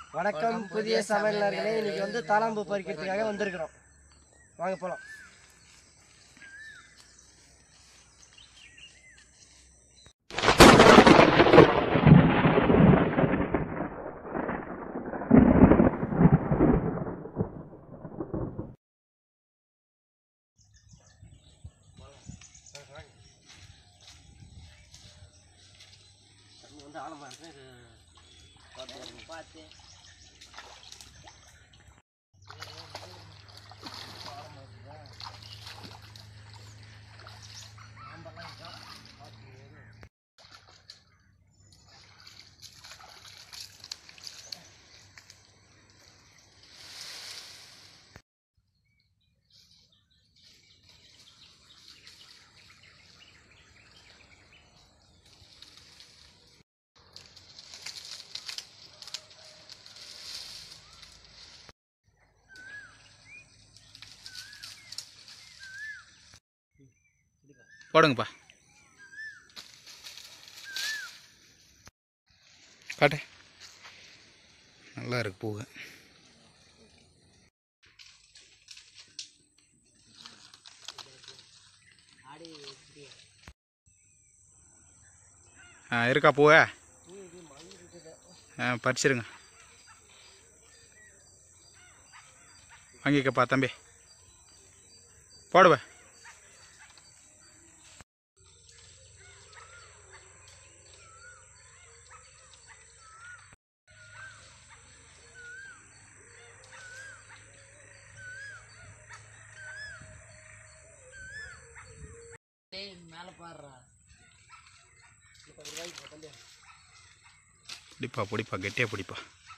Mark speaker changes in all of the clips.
Speaker 1: வணக்கம் புதிய சமையலர்களே இன்னைக்கு வந்து தாளாம்பூ பறிக்கிறதுக்காக வந்திருக்கிறோம் வாங்க போகலாம் வந்து ஆழமா இருக்கு பார்த்து
Speaker 2: போடுங்கப்பா காட்டு நல்லா இருக்கு பூவு ஆ இருக்கா பூவே ஆ பறிச்சிருங்க வாங்கிக்கப்பா தம்பி போடுவேன்
Speaker 1: மேலே பாடுறா
Speaker 2: பிடிப்பா பிடிப்பா கெட்டியாக பிடிப்பா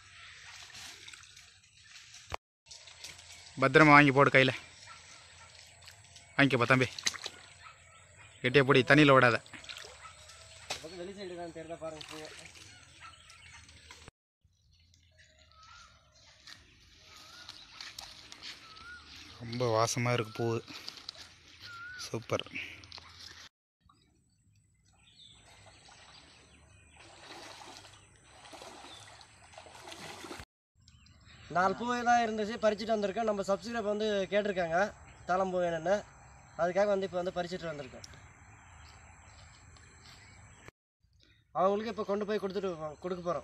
Speaker 2: பத்திரமா வாங்கி போடு கையில் வாங்கிக்கப்பா தம்பி கெட்டியாக பிடி தண்ணியில் விடாத
Speaker 1: பக்கம் வெளி சைடு தான் தெரியுதா பாருங்க பூ
Speaker 2: ரொம்ப வாசமாக இருக்கு பூ சூப்பர்
Speaker 1: நாலு பூ தான் இருந்துச்சு பறிச்சுட்டு வந்திருக்கோம் நம்ம சப்ஸ்கிரைப் வந்து கேட்டிருக்காங்க தாளம்பூ வேணும்னு அதுக்காக வந்து இப்போ வந்து பறிச்சுட்டு வந்திருக்கோம் அவங்களுக்கு இப்போ கொண்டு போய் கொடுத்துட்டு போ- கொடுக்க போகிறோம்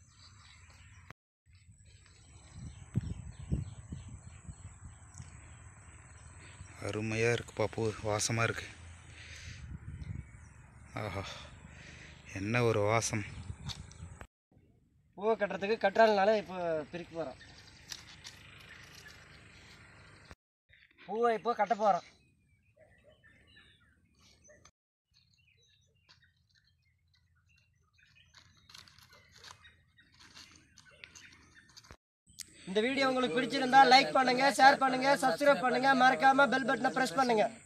Speaker 2: அருமையாக இருக்குப்பா பூ வாசமாக இருக்கு ஆஹா என்ன ஒரு வாசம்
Speaker 1: பூவை கட்டுறதுக்கு கட்டுறாலனால இப்போ பிரிக்க போகிறோம் பூவை இப்போ கட்ட போகிறோம் இந்த வீடியோ உங்களுக்கு பிடிச்சிருந்தா லைக் பண்ணுங்க ஷேர் பண்ணுங்க சப்ஸ்கிரைப் பண்ணுங்க மறக்காம பெல் பட்டனை பிரஸ் பண்ணுங்க